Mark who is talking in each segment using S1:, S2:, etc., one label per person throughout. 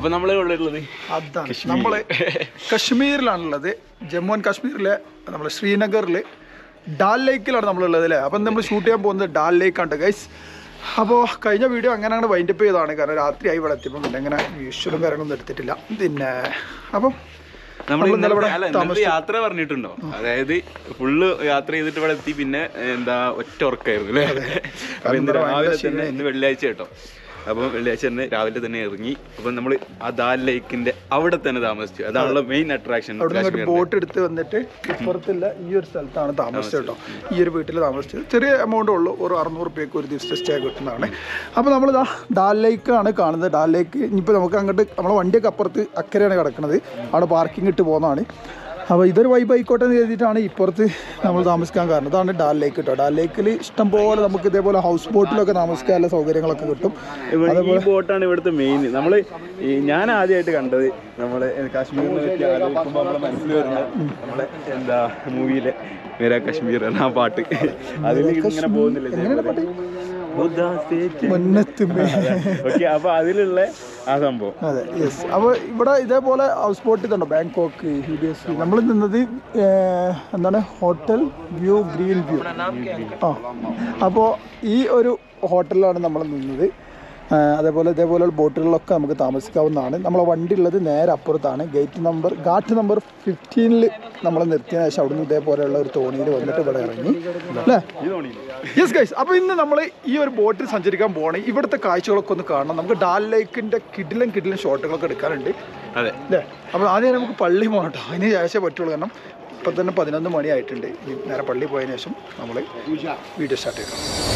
S1: അപ്പൊ നമ്മൾ ഉള്ളത്
S2: അതാണ് നമ്മള് കശ്മീരിലാണുള്ളത് ജമ്മു ആൻഡ് കാശ്മീരിലെ നമ്മൾ ശ്രീനഗറിൽ ഡാൽ ലേക്കിലാണ് നമ്മളുള്ളത് അല്ലേ അപ്പം നമ്മൾ ഷൂട്ട് ചെയ്യാൻ പോകുന്നത് ഡാൽ ലേക്കാണ് ഗൈസ് അപ്പോൾ കഴിഞ്ഞ വീഡിയോ അങ്ങനെ അങ്ങനെ വൈൻഡപ്പ് ചെയ്തതാണ് കാരണം രാത്രിയായി ഇവിടെ എത്തിയപ്പോൾ പിന്നെ അങ്ങനെ വിഷ്വലും കാര്യങ്ങളൊന്നും എടുത്തിട്ടില്ല പിന്നെ അപ്പം
S1: നമ്മൾ
S2: നമ്മൾ ഇന്നലെ ഇവിടെ
S1: അല്ല ഇന്നത്തെ യാത്ര പറഞ്ഞിട്ടുണ്ടോ അതായത് ഫുള്ള് യാത്ര ചെയ്തിട്ട് ഇവിടെ എത്തി പിന്നെ എന്താ ഒറ്റ ഉറക്കായിരുന്നു അല്ലേ അപ്പൊ ഇന്ന് രാവിലെ തന്നെ ഇന്ന് വെള്ളിയാഴ്ച കേട്ടോ അപ്പം വെള്ളിയാഴ്ച തന്നെ രാവിലെ തന്നെ ഇറങ്ങി അപ്പം നമ്മൾ ആ ദാൽ ലേക്കിന്റെ അവിടെ തന്നെ താമസിച്ചു അതാണല്ലോ മെയിൻ അട്രാക്ഷൻ
S2: അവിടെ നിന്ന് ബോട്ട് എടുത്ത് വന്നിട്ട് ഇപ്പുറത്തുള്ള ഈ ഒരു സ്ഥലത്താണ് താമസിച്ചത് കേട്ടോ ഈ ഒരു വീട്ടിൽ താമസിച്ചത് ചെറിയ എമൗണ്ട് ഉള്ളൂ ഒരു അറുന്നൂറ് രൂപയ്ക്ക് ഒരു ദിവസത്തെ സ്റ്റേ കിട്ടുന്നതാണ് അപ്പോൾ നമ്മളിതാ ഡാൽ ലേക്കാണ് കാണുന്നത് ഡാൽ ലേക്ക് ഇനിയിപ്പോൾ നമുക്ക് അങ്ങോട്ട് നമ്മളെ വണ്ടിയൊക്കെ അപ്പുറത്ത് അക്കരെയാണ് കിടക്കുന്നത് അവിടെ പാർക്കിംഗ് ഇട്ട് പോകുന്നതാണ് അപ്പോൾ ഇതൊരു വൈബ് ആയിക്കോട്ടെ എന്ന് കരുതിയിട്ടാണ് ഇപ്പുറത്ത് നമ്മൾ താമസിക്കാൻ കാരണം ഇതാണ് ഡാൽ ലേക്ക് കേട്ടോ ഡാൽ ലേക്കിൽ ഇഷ്ടംപോലെ നമുക്ക് ഇതേപോലെ ഹൗസ് ബോട്ടിലൊക്കെ താമസിക്കാനുള്ള സൗകര്യങ്ങളൊക്കെ കിട്ടും
S1: ഈ ബോട്ടാണ് ഇവിടുത്തെ മെയിൻ നമ്മള് ഈ ഞാൻ ആദ്യമായിട്ട് കണ്ടത് നമ്മളെ കാശ്മീരിനെ പറ്റി ആലോചിക്കുമ്പോൾ നമ്മളെ മനസ്സിൽ വരുന്ന നമ്മളെ എന്താ മൂവിയിലെ മേരാ കാശ്മീർ എന്ന ആ പാട്ട് അതിൽ ഇങ്ങനെ പോകുന്നില്ല
S2: മുന്നത്തുമ്പേ
S1: ഓക്കെ അപ്പൊ അതിലുള്ള ആ സംഭവം
S2: അതെ യെസ് അപ്പോൾ ഇവിടെ ഇതേപോലെ ഹൗസ് ബോട്ട് കണ്ടോ ബാങ്കോക്ക് ഹി ബി എസ് നമ്മൾ നിന്നത് ഏർ, എന്താണ് ഹോട്ടൽ വ്യൂ ഗ്രീൻ വ്യൂ ആ അപ്പോൾ ഈ ഒരു ഹോട്ടലിലാണ് നമ്മൾ നിന്നത് ഏർ, അതേപോലെ ഇതേപോലെ ബോട്ടുകളിലൊക്കെ നമുക്ക് താമസിക്കാവുന്നതാണ് നമ്മളെ വണ്ടി ഉള്ളത് നേരെ അപ്പുറത്താണ് ഗേറ്റ് നമ്പർ ഗാട്ട് നമ്പർ ഫിഫ്റ്റീനിൽ നമ്മൾ നിർത്തിയതിനു ശേഷം അവിടുന്ന് ഇതേപോലെയുള്ള ഒരു തോണിയിൽ വന്നിട്ട് ഇവിടെ ഇറങ്ങി അല്ലേ യെസ് ഗൈസ് അപ്പോൾ ഇന്ന് നമ്മൾ ഈ ഒരു ബോട്ടിൽ സഞ്ചരിക്കാൻ പോവാണ് ഇവിടുത്തെ കാഴ്ചകളൊക്കെ ഒന്ന് കാണണം നമുക്ക് ഡാൽ ലേക്കിൻ്റെ കിഡിലും കിഡിലും ഷോട്ടുകളൊക്കെ എടുക്കാനുണ്ട്
S1: അതെ
S2: അല്ലേ അപ്പോൾ ആദ്യം നമുക്ക് പള്ളി പോകണം കേട്ടോ അതിന് ശേഷമേ പറ്റുള്ളൂ കാരണം ഇപ്പം തന്നെ പതിനൊന്ന് മണി ആയിട്ടുണ്ട് ഇനി നേരെ പള്ളി പോയതിനു ശേഷം നമ്മൾ വീഡിയോ സ്റ്റാർട്ട് ചെയ്യണം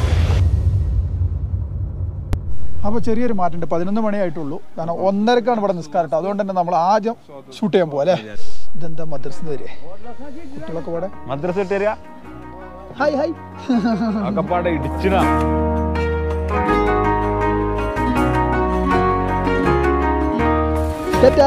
S2: അപ്പോൾ ചെറിയൊരു മാറ്റമുണ്ട് പതിനൊന്ന് മണിയായിട്ടുള്ളൂ കാരണം ഒന്നരക്കാണ് ഇവിടെ നിസ്കാരം കേട്ടോ അതുകൊണ്ട് തന്നെ നമ്മൾ ആദ്യം ഷൂട്ട് ചെയ്യാൻ പോകാം അല്ലേ ഇതെന്താ മദ്രസ് വരെ കുട്ടികളൊക്കെ ഇവിടെ
S1: മദ്രസ ഇട്ടുതരിക
S2: ഹായ് ഹായ്
S1: അക്കപ്പാടെ ഇടിച്ചിനാ
S2: ടാറ്റാ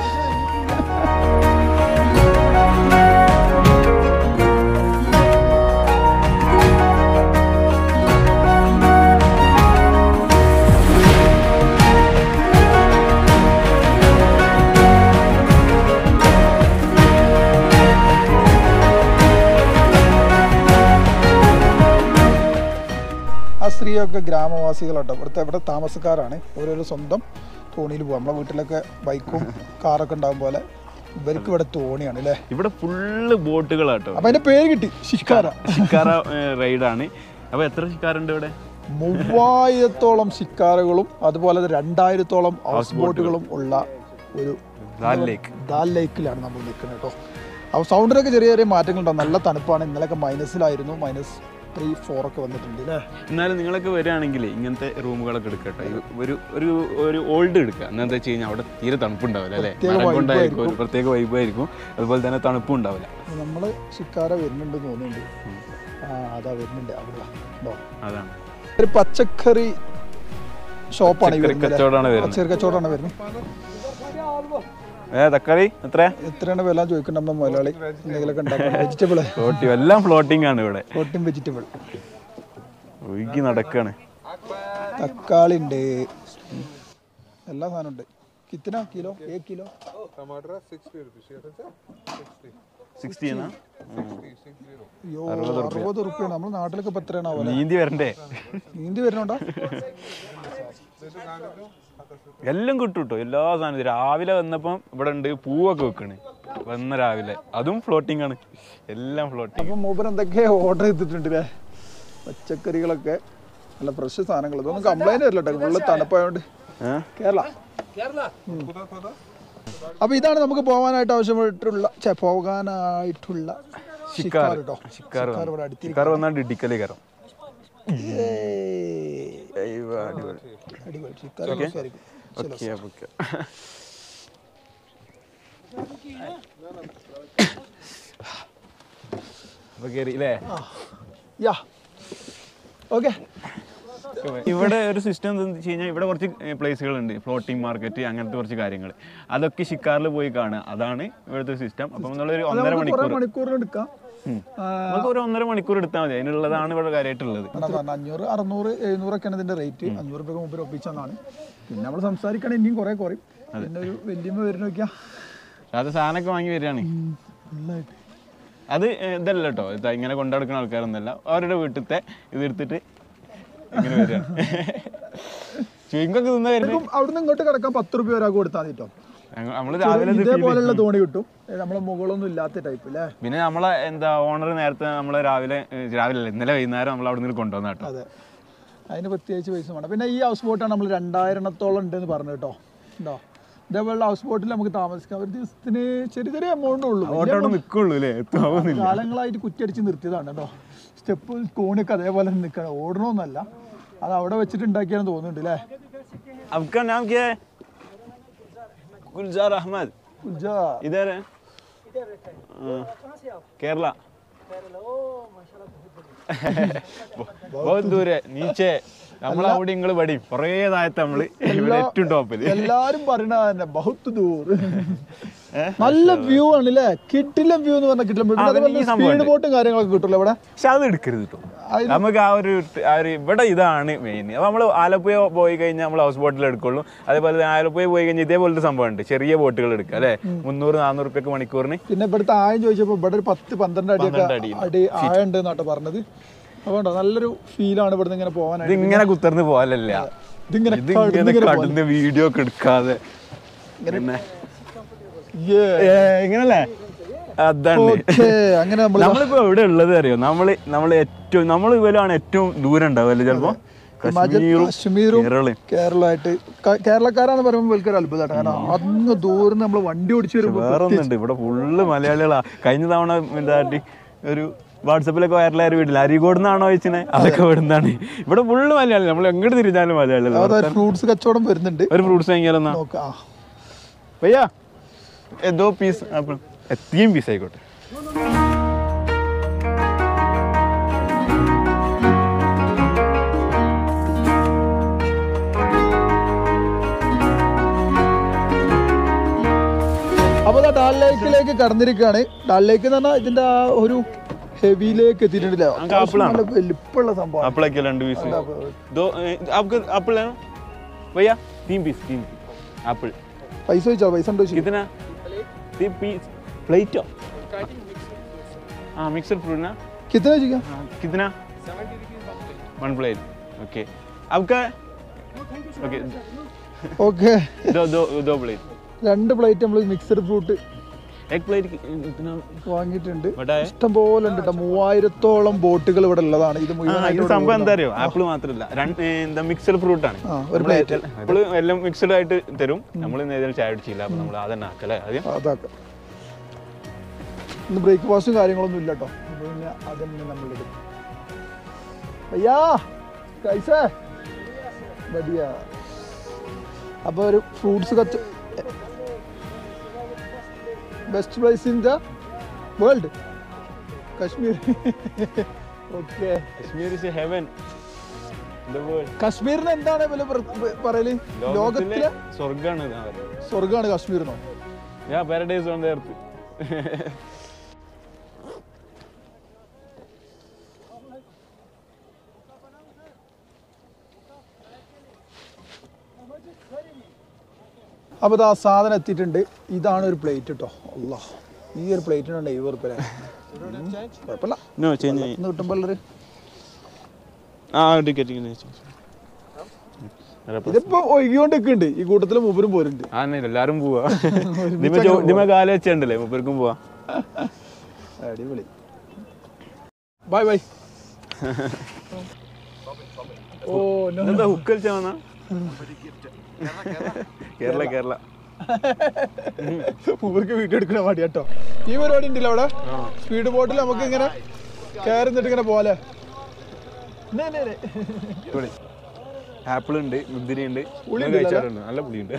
S2: ആ സ്ത്രീയൊക്കെ ഗ്രാമവാസികളാട്ടോ ഇവിടുത്തെ ഇവിടെ താമസക്കാരാണ് ഓരോരോ സ്വന്തം തോണിയിൽ പോകും നമ്മളെ വീട്ടിലൊക്കെ ബൈക്കും കാറൊക്കെ ഉണ്ടാകും പോലെ ഇവർക്ക് ഇവിടെ തോണിയാണ് അല്ലേ
S1: ഇവിടെ ഫുള്ള് ബോട്ടുകളാട്ടോ
S2: അപ്പൊ അതിന്റെ പേര് കിട്ടി ശിക്കാര
S1: ഷിക്കാറ റൈഡാണ് അപ്പൊ എത്ര ഷിക്കാറുണ്ട് ഇവിടെ
S2: മൂവായിരത്തോളം ശിക്കാരകളും അതുപോലെ തന്നെ രണ്ടായിരത്തോളം ഹൗസ് ബോട്ടുകളും ഉള്ള ഒരു
S1: ദാൽ ലേക്ക്
S2: ദാൽ ലേക്കിലാണ് നമ്മൾ നിൽക്കുന്നത് കേട്ടോ അപ്പോൾ സൗണ്ടിനൊക്കെ ചെറിയ ചെറിയ മാറ്റങ്ങളുണ്ടാവും നല്ല തണുപ്പാണ് ഇന്നലെയൊക്കെ മൈനസിലായിരുന്നു മൈനസ് ത്രീ ഫോർ ഒക്കെ വന്നിട്ടുണ്ട് അല്ലേ
S1: എന്നാലും നിങ്ങളൊക്കെ വരികയാണെങ്കിൽ ഇങ്ങനത്തെ റൂമുകളൊക്കെ എടുക്കട്ടെ ഇത് ഒരു ഒരു ഒരു ഓൾഡ് എടുക്കുക എന്താ വെച്ച് കഴിഞ്ഞാൽ അവിടെ തീരെ തണുപ്പുണ്ടാവില്ല അല്ലേ
S2: പ്രത്യേക
S1: മരം
S2: vibe
S1: കൊണ്ടായിരിക്കും ഒരു പ്രത്യേക വൈബായിരിക്കും അതുപോലെ തന്നെ തണുപ്പും ഉണ്ടാവില്ല
S2: നമ്മൾ ശിക്കാര വരുന്നുണ്ട് തോന്നുന്നുണ്ട് ആ അതാ വരുന്നുണ്ട് അവിടെ ഉണ്ടോ
S1: അതാണ്
S2: ഒരു പച്ചക്കറി ഷോപ്പാണ് ഈ
S1: പച്ചക്കറി
S2: വരുന്നത് അല്ലേ?
S1: കച്ചവടമാണ് വരുന്നത്
S2: പച്ചക്കറി കച്ചവടമാണ് വരുന്നത്
S1: ഏ തക്കാളി എത്ര
S2: എത്രയാണ് വില ചോദിക്കണ്ട നമ്മൾ മുതലാളി എന്തെങ്കിലുമൊക്കെ ഉണ്ടാക്കണം വെജിറ്റബിൾ
S1: ഫ്ലോട്ടി എല്ലാം ഫ്ലോട്ടിംഗ് ആണ് ഇവിടെ
S2: പ്രോട്ടീൻ വെജിറ്റബിൾ
S1: ഒഴുകി നടക്കാണ്
S2: തക്കാളി ഉണ്ട് എല്ലാ സാധനം ഉണ്ട് കിത്തന കിലോ ഏ കിലോ
S1: സിക്സ്റ്റി എന്നാ
S2: അയ്യോ അറുപത് റുപ്യാണ് നമ്മുടെ നാട്ടിലൊക്കെ ഇപ്പൊ എത്രയാണ് പോലെ
S1: നീന്തി വരണ്ടേ
S2: നീന്തി വരുന്നുണ്ടോ
S1: എല്ലാം കിട്ടും കേട്ടോ എല്ലാ സാധനവും രാവിലെ വന്നപ്പം ഇവിടെ ഉണ്ട് പൂവൊക്കെ വെക്കണ് വന്ന രാവിലെ അതും ഫ്ലോട്ടിംഗ് ആണ് എല്ലാം ഫ്ലോട്ടിംഗ്
S2: അപ്പൊ മൂപ്പർ എന്തൊക്കെ ഓർഡർ ചെയ്തിട്ടുണ്ട് അല്ലേ പച്ചക്കറികളൊക്കെ നല്ല ഫ്രഷ് സാധനങ്ങൾ ഇതൊന്നും കംപ്ലൈന്റ് വരില്ല കേട്ടോ ഫുള്ള് തണുപ്പായോണ്ട് കേരള ഉം. അപ്പൊ ഇതാണ് നമുക്ക് പോകാനായിട്ട് ആവശ്യമായിട്ടുള്ള ഛെ, പോകാനായിട്ടുള്ള
S1: ഷിക്കാർ
S2: കേട്ടോ
S1: ഷിക്കാർ
S2: ഷിക്കാർ ഇവിടെ അടുത്ത്
S1: ഷിക്കാർ വന്നാണ്ട് ഇടിക്കലേ കയറും
S2: ഏയ്. അടിപൊളി ഷിക്കാർ രസമായിരിക്കും.
S1: ഓക്കെ ഓക്കെ അപ്പൊ കയറി അല്ലേ
S2: യാ ഓക്കെ
S1: ഇവിടെ ഒരു സിസ്റ്റം എന്താ വെച്ച് കഴിഞ്ഞാൽ ഇവിടെ കുറച്ച് പ്ലേസുകളുണ്ട് ഫ്ലോട്ടിംഗ് മാർക്കറ്റ് അങ്ങനത്തെ കുറച്ച് കാര്യങ്ങൾ അതൊക്കെ ഷിക്കാറിൽ പോയി കാണുക അതാണ് ഇവിടുത്തെ സിസ്റ്റം അപ്പം നമ്മളൊരു ഒന്നര
S2: കുറെ
S1: മണിക്കൂർ
S2: മണിക്കൂറിൽ എടുക്കാം ആ,
S1: നമുക്ക് ഒരു ഒന്നര മണിക്കൂർ എടുത്താൽ മതി അതിനുള്ളതാണ് ഇവിടെ കാര്യമായിട്ടുള്ളത്
S2: എന്നാ പറഞ്ഞെ, അഞ്ഞൂറ് അറുന്നൂറ് എഴുന്നൂറൊക്കെയാണ് ഇതിന്റെ റേറ്റ് അഞ്ഞൂറ് രൂപ മുമ്പ് ഒപ്പിച്ചതാണ് പിന്നെ നമ്മൾ സംസാരിക്കണേ ഇനിയും കുറെ കുറയും പിന്നെ ഒരു വലിയമ്മ വരുന്ന നോക്കിയാ
S1: അത് സാധനമൊക്കെ വാങ്ങി വരികയാണ്
S2: നല്ലതായിട്ട്
S1: അത് ഇതല്ല കേട്ടോ ഇതാ ഇങ്ങനെ കൊണ്ടുനടക്കുന്ന ആൾക്കാരൊന്നല്ല അവരുടെ വീട്ടിലത്തെ ഇത് എടുത്തിട്ട് ഇങ്ങനെ വരികയാണ് ചുരുക്കൊക്കെ തിന്ന വരുന്നത്
S2: ഇപ്പം അവിടുന്ന് ഇങ്ങോട്ട് കിടക്കാൻ പത്ത് രൂപ ഒരാൾക്ക് കൊടുത്താൽ മതി കേട്ടോ
S1: നമ്മൾ രാവിലെ ഇത്
S2: ഇതേപോലെയുള്ള തോണി കിട്ടും ഏ, നമ്മളെ മുകളൊന്നും ഇല്ലാത്ത ടൈപ്പ് അല്ലേ
S1: പിന്നെ നമ്മളെ എന്താ ഓണർ നേരത്തെ നമ്മളെ രാവിലെ ഏ, രാവിലെ അല്ല ഇന്നലെ വൈകുന്നേരം നമ്മൾ അവിടെ നിന്ന് കൊണ്ടുവന്ന കേട്ടോ
S2: അതെ അതിന് പ്രത്യേകിച്ച് പൈസ വേണം പിന്നെ ഈ ഹൗസ് ബോട്ടാണ് നമ്മൾ രണ്ടായിരണത്തോളം ഉണ്ട് എന്ന് പറഞ്ഞു കേട്ടോ ഉണ്ടോ ഇതേപോലുള്ള ഹൗസ് ബോട്ടിൽ നമുക്ക് താമസിക്കാം ഒരു ദിവസത്തിന് ചെറിയ ചെറിയ എമൗണ്ട് ഉള്ളൂ
S1: ഓട്ടോ അവിടെ നിൽക്കുള്ളൂ അല്ലേ എത്താവുന്നില്ല
S2: കാലങ്ങളായിട്ട് കുറ്റിയടിച്ച് നിർത്തിയതാണ് കേട്ടോ സ്റ്റെപ്പ് കോണിയൊക്കെ അതേപോലെ നിൽക്കണം ഓടണമെന്നല്ല അത് അവിടെ വെച്ചിട്ട് ഉണ്ടാക്കിയാണെന്ന് തോന്നുന്നുണ്ട് അല്ലേ
S1: आपका नाम क्या है गुलजार अहमद
S2: ഉജ്ജാ.
S1: इधर है हाँ, केरला बहुत दूर है नीचे നമ്മൾ അവിടെ നിങ്ങൾ പടിയും കുറേ താഴത്ത് നമ്മള് ഇവിടെ ഏറ്റവും ടോപ്പില്
S2: എല്ലാരും പറയണ തന്നെ ബഹുത്ത് ദൂർ നല്ല വ്യൂ ആണ് അല്ലേ കിട്ടില്ല വ്യൂ എന്ന് പറഞ്ഞാൽ കിട്ടില്ല
S1: ഈ സംഭവം
S2: സ്പീഡ് ബോട്ടും കാര്യങ്ങളൊക്കെ കിട്ടുമല്ലോ ഇവിടെ
S1: പക്ഷെ അത് എടുക്കരുത് കേട്ടോ നമുക്ക് ആ ഒരു ആ ഒരു ഇവിടെ ഇതാണ് മെയിൻ അപ്പൊ നമ്മള് ആലപ്പുഴ പോയി കഴിഞ്ഞാൽ നമ്മൾ ഹൗസ് ബോട്ടിൽ എടുക്കുള്ളൂ അതേപോലെ തന്നെ ആലപ്പുഴ പോയി കഴിഞ്ഞാൽ ഇതേപോലത്തെ സംഭവം ഉണ്ട് ചെറിയ ബോട്ടുകൾ എടുക്കുക അല്ലെ മുന്നൂറ് നാനൂറ് റുപ്യക്ക് മണിക്കൂറിന്
S2: പിന്നെ ഇവിടുത്തെ ആയം ചോദിച്ചപ്പോ ഇവിടെ ഒരു പത്ത് പന്ത്രണ്ട് അടിയൊക്കെ
S1: പന്ത്രണ്ട് അടി
S2: അടി ആയ ഉണ്ട് എന്നാട്ടോ പറഞ്ഞത് അതുകൊണ്ടോ നല്ലൊരു ഫീലാണ് ഇവിടുന്ന് ഇങ്ങനെ പോകാനായിട്ട്
S1: ഇതിങ്ങനെ കുത്തർന്ന് പോലല്ല
S2: ഇതിങ്ങനെ
S1: ഇതിങ്ങനെ കടന്ന് വീഡിയോ ഒക്കെ എടുക്കാതെ പിന്നെ
S2: Yeah.
S1: ഏ, ഇങ്ങനല്ലേ അതാണ്
S2: Okay, അങ്ങനെ നമ്മൾ
S1: നമ്മളിപ്പോ എവിടെ ഉള്ളത് അറിയോ നമ്മള് നമ്മള് ഏറ്റവും നമ്മൾ ഇവരാണ് ഏറ്റവും ദൂരം ഉണ്ടാവല്ലേ ചിലപ്പോ കശ്മീരും
S2: കാശ്മീരും
S1: കേരളയും
S2: കേരളമായിട്ട് ക- കേരളക്കാരാന്ന് പറയുമ്പോൾ വലിയൊരു അത്ഭുതമാണ് കാരണം അങ്ങ് ദൂരം നമ്മൾ വണ്ടി ഓടിച്ചു വരുമ്പോൾ
S1: വേറെ ഒന്നുണ്ട് ഇവിടെ ഫുള്ള് മലയാളികളാ കഴിഞ്ഞ തവണ എന്താ ഒരു വാട്സപ്പിലൊക്കെ വൈറലായ ഒരു വീട്ടിൽ അരികോട് നിന്നാണോ ചോദിച്ചത് അതൊക്കെ ഇവിടെ നിന്നാണ് ഇവിടെ ഫുള്ള് മലയാളി നമ്മൾ എങ്ങോട്ട് തിരിഞ്ഞാലും മലയാളികൾ
S2: ഫ്രൂട്ട്സ് കച്ചവടം വരുന്നുണ്ട്
S1: ഒരു ഫ്രൂട്ട്സ് വാങ്ങിയാലെന്നാ
S2: നോക്കാം
S1: भैया ये दो पीस आप ये तीन पीस ആയിക്കോട്ടെ
S2: അപ്പോൾ ദാ ഡാൽ ലേക്കിലേക്ക് കടന്നിരിക്കുകയാണ് ഡാൽ ലേക്ക് എന്ന് പറഞ്ഞാൽ ഇതിന്റെ ആ ഒരു ഹെവിയിലേക്ക് എത്തിയിട്ടില്ല
S1: നമുക്ക് ആപ്പിളാണ്.
S2: നല്ല വലിപ്പമുള്ള സംഭവം
S1: एप्पल के രണ്ട് പീസ് दो ए, आपका एप्पल है ना भैया तीन पीस तीन एप्पल
S2: പൈസ ചോദിച്ചോ പൈസ ഉണ്ടോ ചോദിച്ചു
S1: कितना तीन पीस प्लेट हाँ मिक्सर फ्रूट ना
S2: കിത്തന ചോദിക്കാം
S1: हाँ, कितना वन प्लेट ओके आपका ओके
S2: ഓക്കെ
S1: दो दो दो प्लेट
S2: രണ്ട് പ്ലേറ്റ് നമ്മൾ മിക്സഡ് ഫ്രൂട്ട്
S1: एक प्लेट कितना
S2: വാങ്ങിയിട്ടുണ്ട്
S1: बड़ा है
S2: ഇഷ്ടം പോലെ ഉണ്ട് കേട്ടോ മൂവായിരത്തോളം ബോട്ടുകൾ ഇവിടെ ഉള്ളതാണ് ഇത്
S1: ആ,
S2: മുഴുവൻ
S1: ഇത് സംഭവം എന്താ അറിയോ ആപ്പിൾ മാത്രമല്ല രണ്ട് എന്താ മിക്സഡ് ഫ്രൂട്ട് ആണ്
S2: ആ, ഒരു പ്ലേറ്റ്
S1: ആപ്പിള് എല്ലാം മിക്സഡ് ആയിട്ട് തരും നമ്മൾ ഏതായാലും ചായ അടിച്ചില്ല അപ്പൊ നമ്മൾ അതന്നെ ആക്കല്ലേ ആദ്യം
S2: അതാക്കാം ഇന്ന് ബ്രേക്ക്ഫാസ്റ്റും കാര്യങ്ങളൊന്നും ഇല്ല കേട്ടോ അപ്പൊ പിന്നെ അതന്നെ നമ്മളിടും അയ്യാ കൈസേ ബടിയ അപ്പോൾ ഒരു ഫ്രൂട്ട്സ് കച്ച് best place in the world Kashmir okay
S1: Kashmir is heaven
S2: കശ്മീരിന് എന്താണ് വില പറയല് ലോകത്തിലെ
S1: സ്വർഗാണ്
S2: സ്വർഗമാണ് കശ്മീരിനോ
S1: yeah paradise on the earth
S2: അപ്പോൾ ഇത് ആ സാധനം എത്തിയിട്ടുണ്ട് ഇതാണ് ഒരു പ്ലേറ്റ് കേട്ടോ അല്ല ഈ ഒരു പ്ലേറ്റിനുണ്ട് എഴുപത് റുപ്യ കുഴപ്പമില്ല
S1: നോ ചേഞ്ച്
S2: ഇന്ന് കിട്ടുമ്പോൾ ഒരു
S1: ആ ടിക്കറ്റ്
S2: ഇതിപ്പോ ഒഴുകിക്കൊണ്ടിരിക്കുന്നുണ്ട് ഈ കൂട്ടത്തിൽ മൂപ്പരും പോരുണ്ട്
S1: ആ എല്ലാരും പോവാ ദിമ കാല വെച്ചുണ്ടല്ലേ മൂപ്പർക്കും പോവാ
S2: അടിപൊളി ബൈ ബൈ ഓ no.
S1: എന്താ ഹുക്ക് കളിച്ചാ വന്നാ കേരള കേരള
S2: മൂപ്പർക്ക് വീഡിയോ എടുക്കണ മതി കേട്ടോ ഈ പരിപാടി ഉണ്ടല്ലോ അവിടെ സ്പീഡ് ബോട്ടിൽ നമുക്ക് ഇങ്ങനെ കയറി നിന്നിട്ട് ഇങ്ങനെ പോലെ
S1: ആപ്പിൾ ഉണ്ട് മുന്തിരി ഉണ്ട്
S2: പുളി
S1: ഞാൻ കഴിച്ചാറുണ്ട് നല്ല പുളിയുണ്ട്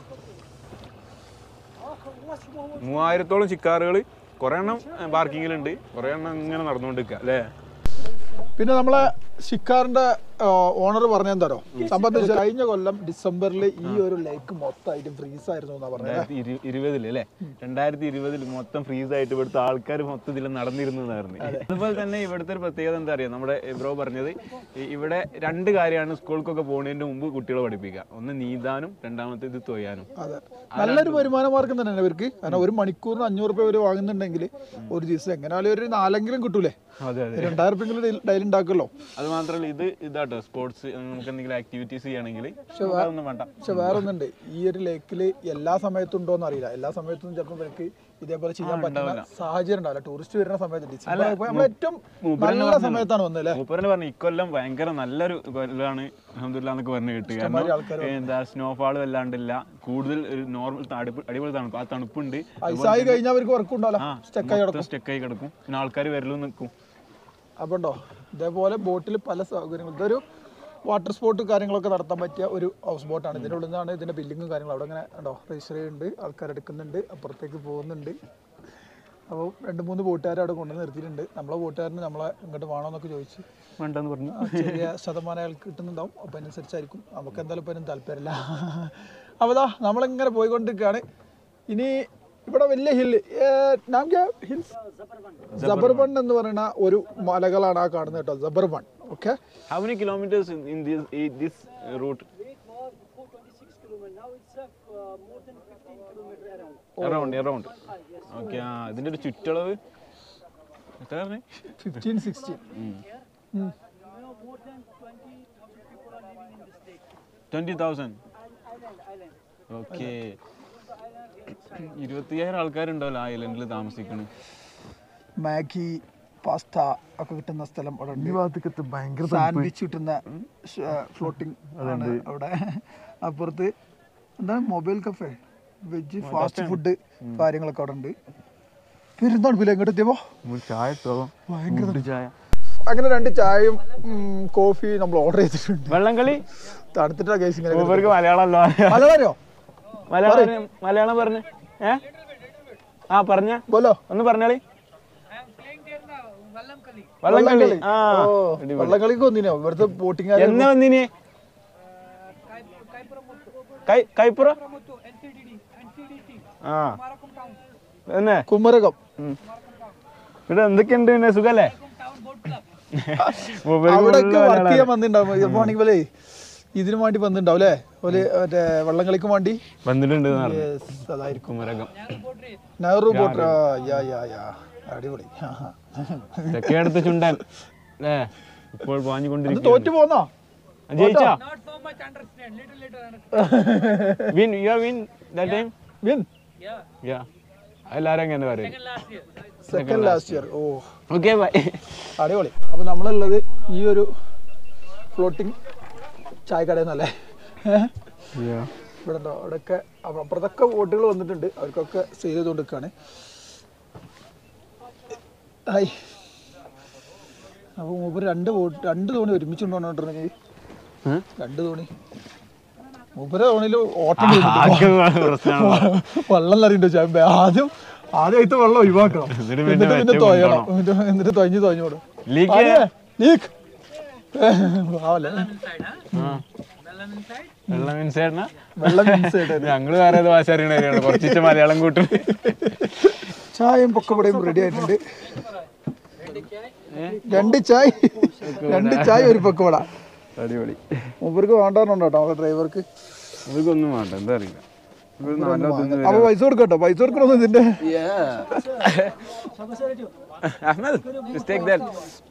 S1: മൂവായിരത്തോളം ചിക്കാറുകൾ കുറെ എണ്ണം പാർക്കിങ്ങിലുണ്ട് കുറെ എണ്ണം ഇങ്ങനെ നടന്നുകൊണ്ടിരിക്കുക അല്ലേ
S2: പിന്നെ നമ്മളെ ഷിക്കാറിന്റെ ഓണർ പറഞ്ഞെന്തോ സംബന്ധിച്ച് കഴിഞ്ഞ കൊല്ലം ഡിസംബറിൽ ഈ ഒരു ലേക്ക് മൊത്തമായിട്ട് ഫ്രീസ് ആയിരുന്നു എന്നാ പറഞ്ഞത്
S1: രണ്ടായിരത്തി ഇരു- ഇരുപതില് അല്ലേ രണ്ടായിരത്തി ഇരുപതിൽ മൊത്തം ഫ്രീസ് ആയിട്ട് ഇവിടുത്തെ ആൾക്കാർ മൊത്തം ഇതിൽ നടന്നിരുന്നു എന്നായിരുന്നു അതുപോലെ തന്നെ ഇവിടുത്തെ ഒരു പ്രത്യേകത എന്താ അറിയാം നമ്മുടെ ബ്രോ പറഞ്ഞത് ഈ ഇവിടെ രണ്ട് കാര്യമാണ് സ്കൂൾക്കൊക്കെ പോകുന്നതിന് മുമ്പ് കുട്ടികളെ പഠിപ്പിക്കുക ഒന്ന് നീന്താനും രണ്ടാമത്തെ ഇത് തൊയ്യാനും
S2: അതെ നല്ലൊരു വരുമാന മാർഗം തന്നെയാണ് ഇവർക്ക് കാരണം ഒരു മണിക്കൂറിന് അഞ്ഞൂറ് രൂപ ഇവർ വാങ്ങുന്നുണ്ടെങ്കിൽ ഒരു ദിവസം എങ്ങനെയാലും ഒരു നാലെങ്കിലും കിട്ടൂലേ
S1: അതെ അതെ
S2: രണ്ടായിരം രൂപയെങ്കിലും ഡെയിലി ഉണ്ടാക്കുമല്ലോ
S1: അത് മാത്രമല്ല ഇത് ഇതാട്ടോ സ്പോർട്സ് നമുക്ക് എന്തെങ്കിലും ആക്ടിവിറ്റീസ് ചെയ്യണമെങ്കിൽ അതൊന്നും വേണ്ട
S2: പക്ഷെ വേറെ ഒന്നുണ്ട് ഈ ഒരു ലേക്കിൽ എല്ലാ സമയത്തും ഉണ്ടോന്ന് അറിയില്ല എല്ലാ സമയത്തും ചിലപ്പോൾ ഇവർക്ക് ഇതേപോലെ ചെയ്യാൻ പറ്റുന്ന സാഹചര്യം ഉണ്ടാവില്ല ടൂറിസ്റ്റ് വരുന്ന സമയത്ത് ഡിസംബർ ആയപ്പോൾ നമ്മൾ ഏറ്റവും നല്ല സമയത്താണ് വന്നത് അല്ലേ
S1: മൂപ്പരനെ പറഞ്ഞു ഇക്കൊല്ലം ഭയങ്കര നല്ലൊരു കൊല്ലാണ് അഹമ്മദില്ല എന്നൊക്കെ പറഞ്ഞു കിട്ടുക കാരണം
S2: ആൾക്കാര്
S1: എന്താ സ്നോഫാൾ വല്ലാണ്ടില്ല കൂടുതൽ ഒരു നോർമൽ അടിപൊളി തണുപ്പ് ആ തണുപ്പുണ്ട്
S2: ഐസായി കഴിഞ്ഞാൽ അവർക്ക് വർക്ക് ഉണ്ടാവില്ല സ്റ്റക്കായി കിടക്കും
S1: സ്റ്റെക്കായി കിടക്കും പിന്നെ ആൾക്കാർ വരലും നിൽക്കും
S2: അപ്പോൾ ഉണ്ടോ ഇതേപോലെ ബോട്ടിൽ പല സൗകര്യങ്ങളും ഇതൊരു വാട്ടർ സ്പോർട്ട് കാര്യങ്ങളൊക്കെ നടത്താൻ പറ്റിയ ഒരു ഹൗസ് ബോട്ടാണ് ഇതിൻ്റെ ഉള്ളിൽ നിന്നാണ് ഇതിൻ്റെ ബില്ലിങ്ങും കാര്യങ്ങളും അവിടെ ഇങ്ങനെ ഉണ്ടോ രജിസ്റ്റർ ചെയ്യുന്നുണ്ട് ആൾക്കാർ എടുക്കുന്നുണ്ട് അപ്പുറത്തേക്ക് പോകുന്നുണ്ട് അപ്പോൾ രണ്ട് മൂന്ന് ബോട്ടുകാർ അവിടെ കൊണ്ടുവന്ന് നിർത്തിയിട്ടുണ്ട് നമ്മളെ ബോട്ടുകാരന് നമ്മളെ ഇങ്ങോട്ട് വേണമെന്നൊക്കെ ചോദിച്ച്
S1: വേണ്ടെന്ന് പറഞ്ഞു
S2: ആ, ചെറിയ ശതമാനം അയാൾക്ക് കിട്ടുന്നുണ്ടാവും അപ്പം അതിനനുസരിച്ചായിരിക്കും നമുക്ക് എന്തായാലും ഇപ്പം അതിനും താല്പര്യമില്ല അപ്പോൾ ദാ നമ്മളിങ്ങനെ പോയിക്കൊണ്ടിരിക്കുകയാണ് ഇനി ഇവിടെ വലിയ ഹില്ല് ഹിൽസ് ജബർബൺ എന്ന് പറയുന്ന ഒരു മലകളാണ് ആ കാണുന്നത് കേട്ടോ ജബർബൺ okay
S1: how many kilometres in this this route around around okay ആ ഇതിന്റെ ഒരു ചുറ്റളവ് എത്ര പറഞ്ഞേ
S2: fifteen sixteen
S1: twenty thousand okay ഇരുപത്തിയായിരം ആൾക്കാരുണ്ടാവല്ലോ ആ ഐലൻഡിൽ താമസിക്കണു
S2: മാഗി പാസ്ത ഒക്കെ കിട്ടുന്ന സ്ഥലം അവിടെ ഉണ്ട്
S3: ഭാഗത്തേക്ക് ഭയങ്കര
S2: സാൻഡ്വിച്ച് കിട്ടുന്ന ഫ്ലോട്ടിംഗ് ആണ് അവിടെ അപ്പുറത്ത് എന്താണ് mobile cafe veg fast food കാര്യങ്ങളൊക്കെ അവിടെ ഉണ്ട് പെരുന്നാൾ എങ്ങോട്ട് എത്തിയപ്പോ
S3: ചായ തോളം
S2: ഭയങ്കര
S3: ചായ
S2: അങ്ങനെ രണ്ട് ചായയും ഉം, കോഫി നമ്മൾ ഓർഡർ ചെയ്തിട്ടുണ്ട്
S1: വെള്ളം കളി
S2: തണുത്തിട്ടാ കേസ് ഇങ്ങനെ
S1: മൂപ്പർക്ക് മലയാളമല്ലോ
S2: മലയാളോ
S1: മലയാളം മലയാളം പറഞ്ഞ ഏ ആ പറഞ്ഞ
S2: ബോലോ
S1: ഒന്ന് പറഞ്ഞാളി വള്ളം കളി ആ
S2: ഓ വള്ളംകളിക്ക് വന്നിനോ ഇവിടുത്തെ ബോട്ടിംഗ്
S1: എന്നാ വന്നിനി കൈ കൈപ്പുറ ആ തന്നെ
S2: കുമരകം
S1: ഉം. ഇവിടെ എന്തൊക്കെയുണ്ട് പിന്നെ സുഖല്ലേ മൂപ്പർക്ക്
S2: അവിടെയൊക്കെ
S1: full
S2: വർക്ക് ചെയ്യാൻ വന്നിട്ടുണ്ടാവും ചിലപ്പോ ആണെങ്കിൽ പോലെ ഇതിനു വേണ്ടി വന്നിട്ടുണ്ടാവും അല്ലേ ഒരു മറ്റേ വള്ളംകളിക്ക് വേണ്ടി
S1: വന്നിട്ടുണ്ട് എന്ന് പറഞ്ഞു
S2: Yes, അതായിരിക്കും
S1: കുമരകം
S2: നെഹ്റു ബോട്ട് ആ, യാ യാ യാ അടിപൊളി
S1: തെക്കേടത്ത് ചുണ്ടൻ അല്ലേ ഇപ്പോൾ പാഞ്ഞുകൊണ്ടിരിക്കും
S2: തോറ്റു പോന്നോ
S1: ജയിച്ചാ win you win that time
S2: win
S1: yeah എല്ലാരും അങ്ങനെ പറയും
S2: second last year oh
S1: okay bye
S2: അടിപൊളി അപ്പൊ നമ്മളുള്ളത് ഈ ഒരു ഫ്ലോട്ടിംഗ് ചായക്കടയിൽ നിന്നല്ലേ ഇവിടെ ഉണ്ടോ അവിടെയൊക്കെ അപ്പ- അപ്പുറത്തൊക്കെ ബോട്ടുകൾ വന്നിട്ടുണ്ട് അവർക്കൊക്കെ സെയിൽ ചെയ്തുകൊണ്ടിരിക്കുകയാണ് ഹായ് അപ്പോൾ മൂപ്പര് രണ്ട് ബോട്ട് രണ്ട് തോണി ഒരുമിച്ച് കൊണ്ടുവന്നിട്ടുണ്ടെങ്കിൽ രണ്ട് തോണി മൂപ്പര തോണിയിൽ ഓട്ടം ചെയ്തിട്ടുണ്ട്.
S1: പ്രശ്നമാണ്
S2: വെള്ളം നിറയുണ്ടോ ചാമ്പ ആദ്യം ആദ്യമായിട്ട് വെള്ളം ഒഴിവാക്കണം
S1: എന്നിട്ട് പിന്നെ
S2: എന്നിട്ട് പിന്നെ
S1: മറ്റേ
S2: തൊയണം എന്നിട്ട് എന്നിട്ട് തൊഞ്ഞ് തൊഞ്ഞോടും
S1: ലീക്ക്
S2: ലീക്ക് ആവല്ലേ
S1: വെള്ളം മീൻസേട്ടനാ
S2: വെള്ളം inside ആയിട്ട്.
S1: ഞങ്ങള് വേറെ ഏത് ഭാഷ അറിയണ കുറച്ചിട്ട് മലയാളം കൂട്ടും
S2: ചായയും പൊക്കപ്പടയും റെഡി ആയിട്ടുണ്ട് രണ്ട് ചായ രണ്ട് ചായ ഒരു പൊക്കവട
S1: അടിപൊളി
S2: മൂപ്പർക്ക് വേണ്ടാന്നുണ്ടോ കേട്ടോ നമ്മളെ ഡ്രൈവർക്ക്
S1: ഇവർക്കൊന്നും വേണ്ട എന്താ അറിയില്ല ഇവര് നല്ല തിന്ന്
S2: അപ്പൊ പൈസ കൊടുക്കട്ടോ പൈസ കൊടുക്കണമെന്ന് ഇതിന്റെ
S1: അഹമ്മദ് മിസ്റ്റേക്ക് ദാറ്റ്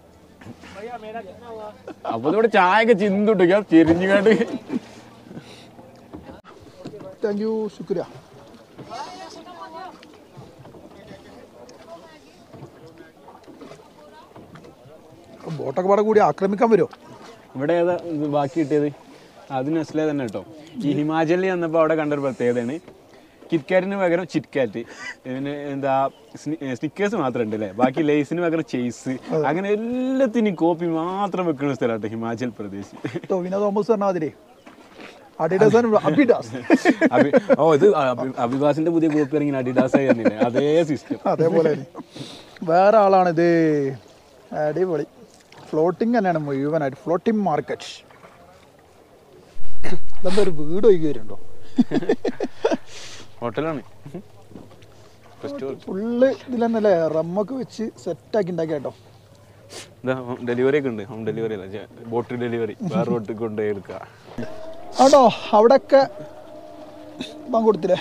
S1: അപ്പൊ ഇവിടെ ചായ ഒക്കെ ചിന്തുട്ടു ചെരിഞ്ഞുകാണ്ട്
S2: താങ്ക് യു ശുക്രിയ ബോട്ടൊക്കെ പാടെ കൂടി ആക്രമിക്കാൻ വരുമോ
S1: ഇവിടെ ഏതാ ഇത് ബാക്കി കിട്ടിയത് അത് നെസ്ലെ തന്നെ കേട്ടോ ഈ ഹിമാചലിൽ വന്നപ്പോൾ അവിടെ കണ്ടൊരു പ്രത്യേകതയാണ് കിറ്റ്കാറ്റിന് പകരം ചിറ്റ്കാറ്റ് പിന്നെ എന്താ സ്നിക്കേഴ്സ് മാത്രം ഉണ്ട് അല്ലേ ബാക്കി ലേസിന് പകരം ചേസ് അങ്ങനെ എല്ലാത്തിനും കോപ്പി മാത്രം വെക്കുന്ന സ്ഥലമാട്ടോ ഹിമാചൽ പ്രദേശ്
S2: ടോവിനോ തോമസ് പറഞ്ഞ മാതിരി അഡിഡാസ് അബിഡാസ്
S1: അഭി- ഓ ഇത് അഭി- അഭിഭാസിന്റെ പുതിയ കോപ്പി ഇറങ്ങി അഡിഡാസ് ആയിരുന്നില്ലേ അതേ സിസ്റ്റം
S2: അതേപോലെ തന്നെ. വേറെ ആളാണിത് അടിപൊളി ഫ്ലോട്ടിങ് തന്നെയാണ് മുഴുവനായിട്ട് ഫ്ലോട്ടിംഗ് മാർക്കറ്റ് ഇതെന്താ ഒരു വീട് ഒഴുകി വരുന്നുണ്ടോ
S1: ഹോട്ടലാണ്
S2: ഫുള്ള് ഇതിൽ തന്നെ അല്ലേ റമ്മൊക്കെ വെച്ച് സെറ്റാക്കി ഉണ്ടാക്കി കേട്ടോ
S1: ഡെലിവറി ഒക്കെ ഉണ്ട് ഹോം ഡെലിവറി അല്ല ബോട്ട് ഡെലിവറി വേറെ റോട്ടിൽ കൊണ്ടുപോയി എടുക്കുക
S2: ആണോ അവിടെയൊക്കെ ബാങ്ക് കൊടുത്തില്ലേ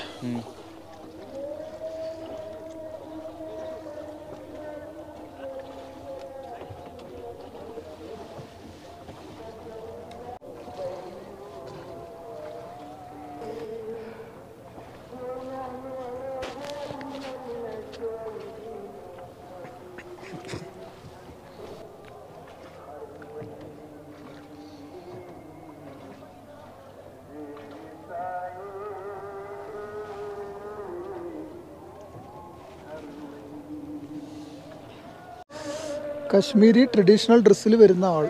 S2: കശ്മീരി ട്രഡീഷണൽ ഡ്രസ്സിൽ വരുന്ന ആൾ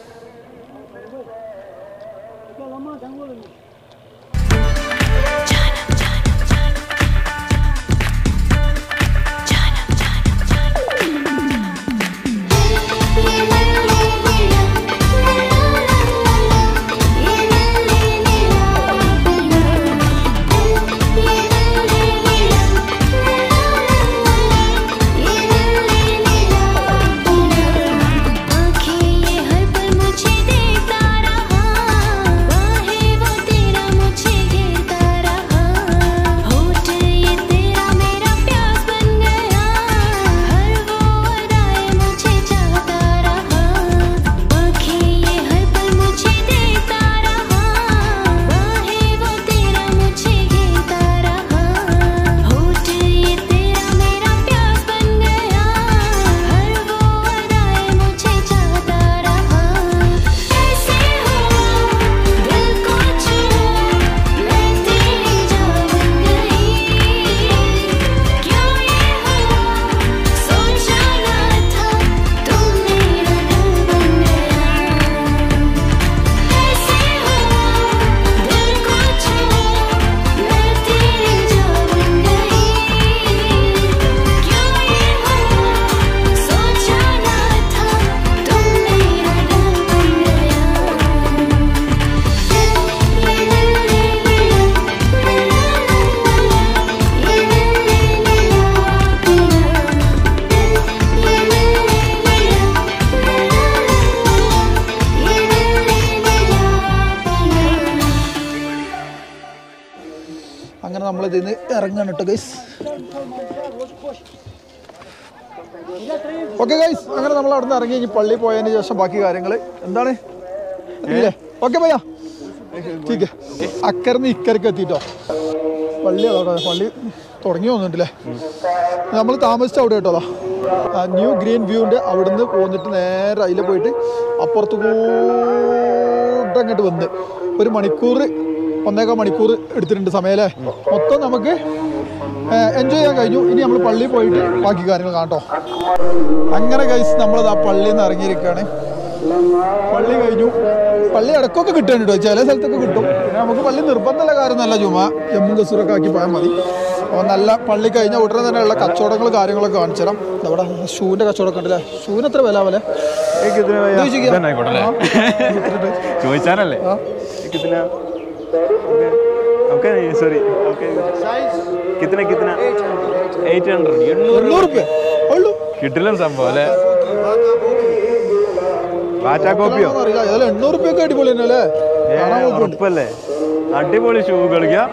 S4: आँखें ये हर पल मुझे देखता रहा बाहें वो तेरा मुझे घेरता रहा होठ ये तेरा मेरा प्यास बन गया हर वो अदाएं मुझे चाहता रहा आँखें ये हर पल मुझे देखता रहा बाहें वो तेरा मुझे घेरता रहा होठ ये तेरा मेरा प्यास बन गया हर वो अदाएं मुझे चाहता रहा ऐसे हो दिल को छू मैं तेरी जान बन गई क्यों ये हो सोचा ना था तू मेरा दिल बन गया ऐसे हो दिल को छू मैं तेरी जान बन गई क्यों ये हो सोचा ना था तू मेरा दिल बन गया
S2: അങ്ങനെ നമ്മൾ ഇതിൽ നിന്ന് ഇറങ്ങാണ് കേട്ടോ ഗൈസ് ഓക്കെ ഗൈസ് അങ്ങനെ നമ്മൾ അവിടെ നിന്ന് ഇറങ്ങി ഇനി പള്ളിയിൽ പോയതിന് ശേഷം ബാക്കി കാര്യങ്ങൾ എന്താണ് ഇല്ലേ ഓക്കെ ഭയ്യ ठीक है അക്കരന്ന് ഇക്കരക്ക് എത്തിട്ടോ പള്ളി അവിടെ പള്ളി തുടങ്ങി വന്നിട്ടില്ലേ നമ്മൾ താമസിച്ച അവിടെ കേട്ടോ ന്യൂ ഗ്രീൻ വ്യൂവിൻ്റെ അവിടുന്ന് പോന്നിട്ട് നേരെ അതിൽ പോയിട്ട് അപ്പുറത്ത് കൂടെ അങ്ങോട്ട് വന്ന് ഒരു മണിക്കൂർ ഒന്നേകാൽ മണിക്കൂർ എടുത്തിട്ടുണ്ട് സമയമല്ലേ മൊത്തം നമുക്ക് എൻജോയ് ചെയ്യാൻ കഴിഞ്ഞു ഇനി നമ്മൾ പള്ളിയിൽ പോയിട്ട് ബാക്കി കാര്യങ്ങൾ കാണട്ടോ അങ്ങനെ കഴിച്ച് നമ്മളത് ആ പള്ളിയിൽ നിന്ന് ഇറങ്ങിയിരിക്കുകയാണ് പള്ളി കഴിഞ്ഞു പള്ളി ഇടക്കൊക്കെ കിട്ടാൻ കേട്ടോ ചില സ്ഥലത്തൊക്കെ കിട്ടും പിന്നെ നമുക്ക് പള്ളി നിർബന്ധമുള്ള കാര്യമൊന്നുമല്ല ചുമ ജമ്മു കസൂറൊക്കെ ആക്കി പോയാൽ മതി അപ്പോൾ നല്ല പള്ളി കഴിഞ്ഞ ഉടനെ തന്നെ ഉള്ള കച്ചവടങ്ങൾ കാര്യങ്ങളൊക്കെ കാണിച്ചു തരാം അവിടെ ഷൂവിൻ്റെ കച്ചവടമൊക്കെ ഉണ്ടല്ലേ ഷൂവിന് എത്ര വില പോലെ
S1: ചോദിച്ചാനല്ലേ कितना ओके सॉरी ओके कितना कितना എയ്റ്റ് ഹൺഡ്രഡ് എണ്ണൂറ്
S2: എണ്ണൂറ് റുപ്യ ഉള്ളൂ
S1: കിട്ടില്ല സംഭവം അല്ലേ ബാറ്റാ കോപ്പിയോ
S2: അറിയില്ല ഏതായാലും എണ്ണൂറ് റുപ്യൊക്കെ അടിപൊളി തന്നെ അല്ലേ കാണാൻ കുഴപ്പമുണ്ട്
S1: ഉറപ്പല്ലേ അടിപൊളി ഷൂ കളിക്കാം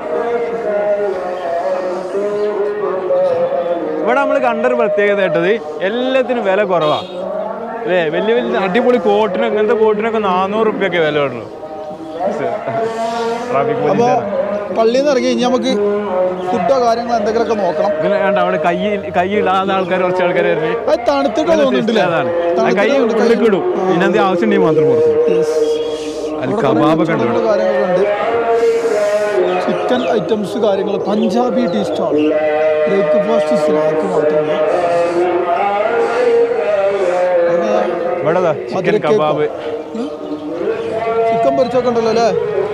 S1: ഇവിടെ നമ്മൾ കണ്ടൊരു പ്രത്യേകത കേട്ടത് എല്ലാത്തിനും വില കുറവാ അല്ലേ വലിയ വലിയ അടിപൊളി കോട്ടിന് ഇങ്ങനത്തെ കോട്ടിനൊക്കെ നാനൂറ് റുപ്യൊക്കെ വില ഉള്ളൂ ട്രാഫിക്
S2: അപ്പോൾ
S1: പോലീസ്
S2: പള്ളിയിൽ നിന്ന് ഇറങ്ങി ഇനി നമുക്ക് ഫുഡോ കാര്യങ്ങളോ എന്തെങ്കിലുമൊക്കെ നോക്കണം
S1: പിന്നെ വേണ്ട അവിടെ കൈ കൈ ഇടാത്ത ആൾക്കാർ കുറച്ച് ആൾക്കാർ വരുന്നത്
S2: അത് തണുത്തിട്ട് തോന്നുന്നുണ്ടല്ലേ
S1: അതാണ് ആ കൈ ഉള്ളിലേക്ക് ഇടും പിന്നെ എന്തെങ്കിലും ആവശ്യം ഉണ്ടെങ്കിൽ മാത്രം പുറത്ത് അതിൽ കബാബൊക്കെ ഉണ്ട് ഇവിടെ.
S2: കാര്യങ്ങളൊക്കെ ഉണ്ട് ചിക്കൻ ഐറ്റംസ് കാര്യങ്ങൾ Punjabi tea stall breakfast snack മാത്രമല്ല
S1: ഇവിടെ ചിക്കൻ കബാബ്
S2: ചിക്കൻ പൊരിച്ചൊക്കെ ഉണ്ടല്ലോ അല്ലേ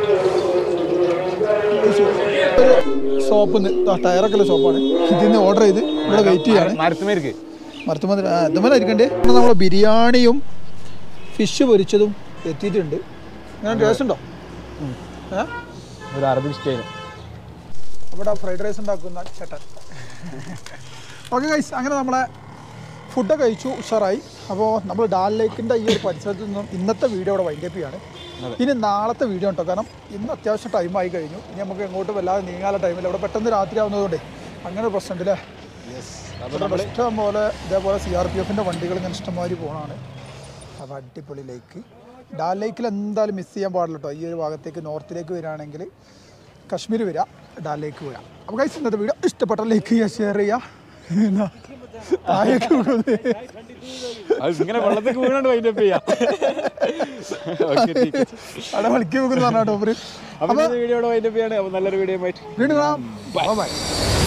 S2: ഒരു ഷോപ്പിന്ന് ടയറൊക്കെ ഉള്ള ഷോപ്പാണ് ഇതിന്ന് ഓർഡർ ചെയ്ത് ഇവിടെ വെയിറ്റ് ചെയ്യാണ്
S1: മരത്തുമേർക്ക്
S2: മരത്തുമതി ഇതുമല ഇരിക്കണ്ടേ നമ്മളെ ബിരിയാണിയും ഫിഷ് പൊരിച്ചതും എത്തിയിട്ടുണ്ട് അങ്ങനെ ടേസ്റ്റ് ഉണ്ടോ ഏ
S3: ഒരു അറബിക് സ്റ്റൈൽ
S2: ഇവിടെ ഫ്രൈഡ് റൈസ് ഉണ്ടാക്കുന്ന ചേട്ടൻ ഓക്കെ ഗൈസ് അങ്ങനെ നമ്മളെ ഫുഡ് കഴിച്ചു ഉഷാറായി അപ്പോൾ നമ്മൾ ഡാൽ ലേക്കിൻ്റെ ഈ ഒരു പരിസരത്ത് നിന്നും ഇന്നത്തെ വീഡിയോ ഇവിടെ വൈൻഡപ്പ് ചെയ്യാണ് ഇനി നാളത്തെ വീഡിയോ ഉണ്ടോ കാരണം ഇന്ന് അത്യാവശ്യം ടൈമായി കഴിഞ്ഞു ഇനി നമുക്ക് എങ്ങോട്ടും വല്ലാതെ നീങ്ങാനുള്ള ടൈമില്ല ഇവിടെ പെട്ടെന്ന് രാത്രി ആവുന്നതുകൊണ്ടേ അങ്ങനെ ഒരു പ്രശ്നമുണ്ട് അല്ലേ ഇവിടെ ഇഷ്ടം പോലെ ഇതേപോലെ സി ആർ പി എഫിൻ്റെ വണ്ടികൾ ഇങ്ങനെ ഇഷ്ടംമാതിരി പോകണമാണ് അപ്പോൾ അടിപൊളി ലേക്ക് ഡാൽ ലേക്കിൽ എന്തായാലും മിസ് ചെയ്യാൻ പാടില്ല കേട്ടോ ഈ ഒരു ഭാഗത്തേക്ക് നോർത്തിലേക്ക് വരികയാണെങ്കിൽ കശ്മീർ വരിക ഡാൽ ലേക്ക് വരിക അപ്പോൾ കൈസ് ഇന്നത്തെ വീഡിയോ ഇഷ്ടപ്പെട്ട ലൈക്ക് ചെയ്യുക ഷെയർ ചെയ്യുക പിന്നെ താഴേക്ക് വീഴുന്നത്.
S3: അത് ഇങ്ങനെ വെള്ളത്തിൽ വീണാണ്ട് വൈൻഡപ്പ് ചെയ്യാം
S2: അവിടെ വിളിക്കാൻ വെക്കുന്നു പറഞ്ഞാട്ടോ അവര്
S3: അപ്പൊ വീഡിയോ വൈൻഡപ്പ് ചെയ്യാണ് അപ്പൊ നല്ലൊരു വീഡിയോ ആയിട്ട്
S2: വീണ്ടും കാണാം ബൈ